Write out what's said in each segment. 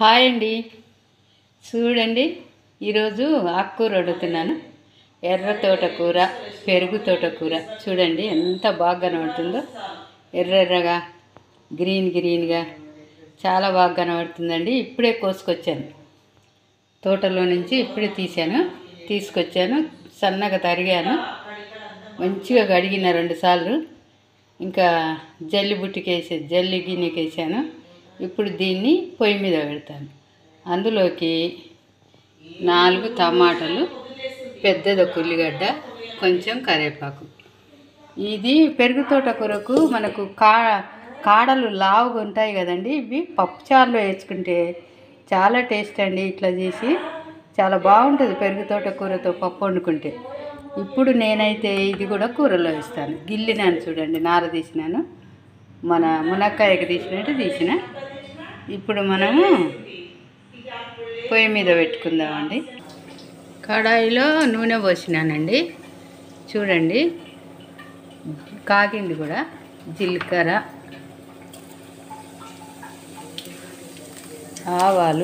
Hi అండి చూడండి ఈరోజు ఆకుకూర వండుతున్నాను ఎర్ర తోటకూర పెరుగు తోటకూర చూడండి ఎంత బాగా కనబడుతుందో ఎర్ర ఎర్రగా గ్రీన్ గ్రీన్గా చాలా బాగా కనబడుతుందండి ఇప్పుడే కోసుకొచ్చాను తోటలో నుంచి ఇప్పుడే తీశాను తీసుకొచ్చాను సన్నగా తరిగాను మంచిగా కడిగిన రెండు సార్లు ఇంకా జల్లి బుట్టికేసి జల్లి గిన్నెకి వేసాను ఇప్పుడు దీన్ని పొయ్యి మీద పెడతాను అందులోకి నాలుగు టమాటాలు పెద్దది ఒక ఉల్లిగడ్డ కొంచెం కరివేపాకు ఇది పెరుగు తోటకూరకు మనకు కా కాడలు లావుగా ఉంటాయి కదండి ఇవి పప్పుచారులో వేసుకుంటే చాలా టేస్ట్ అండి ఇట్లా చేసి చాలా బాగుంటుంది పెరుగు తోటకూరతో పప్పు వండుకుంటే ఇప్పుడు నేనైతే ఇది కూడా కూరలో వేస్తాను గిల్లినాను చూడండి నార తీసినాను మన మునక్కాయకి తీసినట్టు తీసిన ఇప్పుడు మనము పొయ్యి మీద పెట్టుకుందామండి కడాయిలో నూనె పోసినానండి చూడండి కాగింది కూడా జీలకర్ర ఆవాలు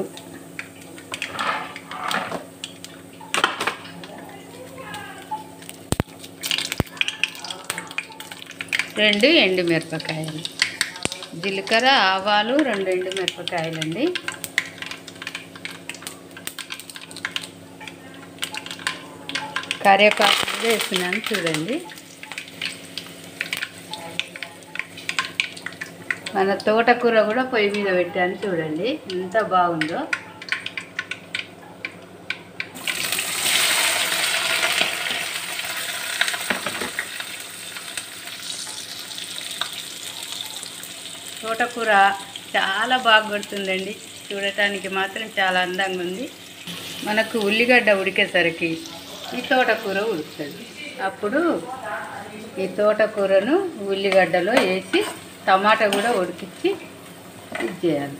రెండు ఎండుమిరపకాయలు జీలకర్ర ఆవాలు రెండు ఎండుమిరపకాయలండి కరివేపాకు కూడా వేస్తున్నాను చూడండి మన తోటకూర కూడా పొయ్యి మీద పెట్టాను చూడండి ఎంత బాగుందో తోటకూర చాలా బాగా కొడుతుందండి చూడటానికి మాత్రం చాలా అందంగా ఉంది మనకు ఉల్లిగడ్డ ఉడికేసరికి ఈ తోటకూర ఉడుకుతుంది అప్పుడు ఈ తోటకూరను ఉల్లిగడ్డలో వేసి టమాటా కూడా ఉడికించి ఇది చేయాలి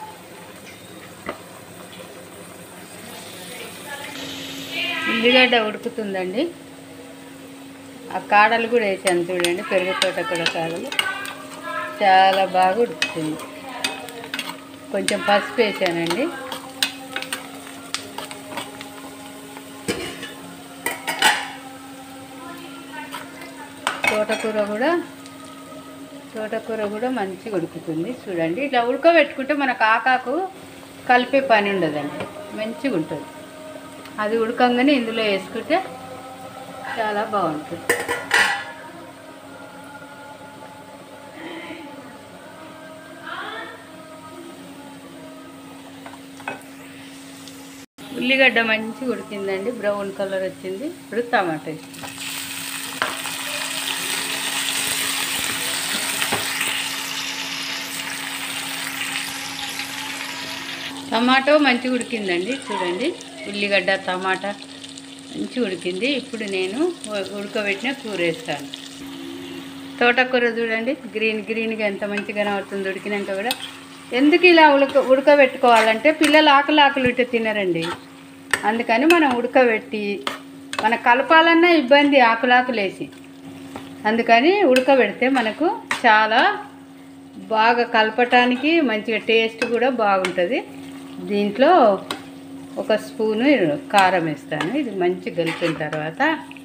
ఉల్లిగడ్డ ఉడుకుతుందండి ఆ కాడలు కూడా వేసాను చూడండి పెరుగు తోటకూర కాడలు చాలా బాగా ఉడుకుతుంది కొంచెం పసుపు వేసానండి తోటకూర కూడా తోటకూర కూడా మంచిగా ఉడుకుతుంది చూడండి ఇట్లా ఉడకబెట్టుకుంటే మనకు ఆకాకు కలిపే పని ఉండదండి మంచిగా ఉంటుంది అది ఉడకంగానే ఇందులో వేసుకుంటే చాలా బాగుంటుంది ఉల్లిగడ్డ మంచిగా ఉడికిందండి బ్రౌన్ కలర్ వచ్చింది ఇప్పుడు టమాటా వేస్తాం టమాటో మంచిగా ఉడికిందండి చూడండి ఉల్లిగడ్డ టమాటా మంచిగా ఉడికింది ఇప్పుడు నేను ఉ- ఉడకబెట్టిన కూర వేస్తాను తోటకూర చూడండి గ్రీన్ గ్రీన్గా ఎంత మంచిగా కనబడుతుంది ఉడికినాక కూడా ఎందుకు ఇలా ఉడక ఉడకబెట్టుకోవాలంటే పిల్లలు ఆకలి ఆకలి ఉంటే తినరండి అందుకని మనం ఉడకబెట్టి మన కలపాలన్నా ఇబ్బంది ఆకులాకులేసి అందుకని ఉడకబెడితే మనకు చాలా బాగా కలపటానికి మంచిగా టేస్ట్ కూడా బాగుంటుంది దీంట్లో ఒక స్పూను కారం వేస్తాను ఇది మంచిగా కలిపిన తర్వాత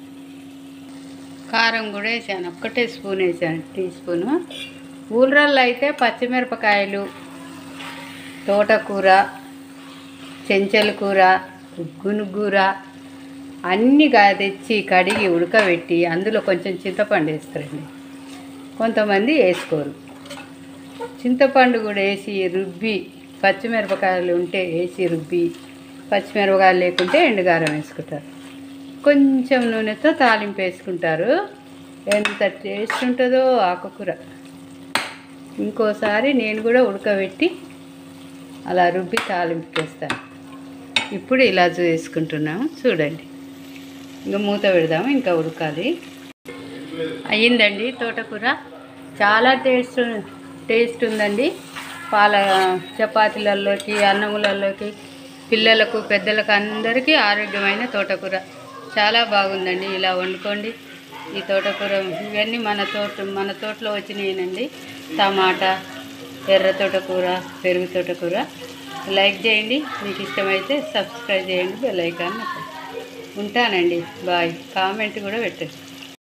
కారం కూడా వేసాను ఒక్కటే స్పూన్ వేసాను టీ స్పూను ఊళ్ళల్లో అయితే పచ్చిమిరపకాయలు తోటకూర చెంచల కూర గునుగూర అన్నీ గా- తెచ్చి కడిగి ఉడకబెట్టి అందులో కొంచెం చింతపండు వేస్తారండి కొంతమంది వేసుకోరు చింతపండు కూడా వేసి రుబ్బి పచ్చిమిరపకాయలు ఉంటే వేసి రుబ్బి పచ్చిమిరపకాయలు లేకుంటే ఎండుగారం వేసుకుంటారు కొంచెం నూనెతో తాలింపు వేసుకుంటారు ఎంత టేస్ట్ ఉంటుందో ఆకుకూర ఇంకోసారి నేను కూడా ఉడకబెట్టి అలా రుబ్బి తాలింపుకి వేస్తాను ఇప్పుడు ఇలా వేసుకుంటున్నాము చూడండి ఇంకా మూత పెడదాము ఇంకా ఉడకాలి అయ్యిందండి తోటకూర చాలా టేస్ట్ టేస్ట్ ఉందండి పాల చపాతీలలోకి అన్నములలోకి పిల్లలకు పెద్దలకు అందరికీ ఆరోగ్యమైన తోటకూర చాలా బాగుందండి ఇలా వండుకోండి ఈ తోటకూర ఇవన్నీ మన తోట మన తోటలో వచ్చినాయినండి టమాటా ఎర్ర తోటకూర పెరుగు తోటకూర లైక్ చేయండి మీకు ఇష్టమైతే సబ్స్క్రైబ్ చేయండి బెల్ ఐకాన్ నొక్కండి. ఉంటానండి బాయ్ కామెంట్ కూడా పెట్టండి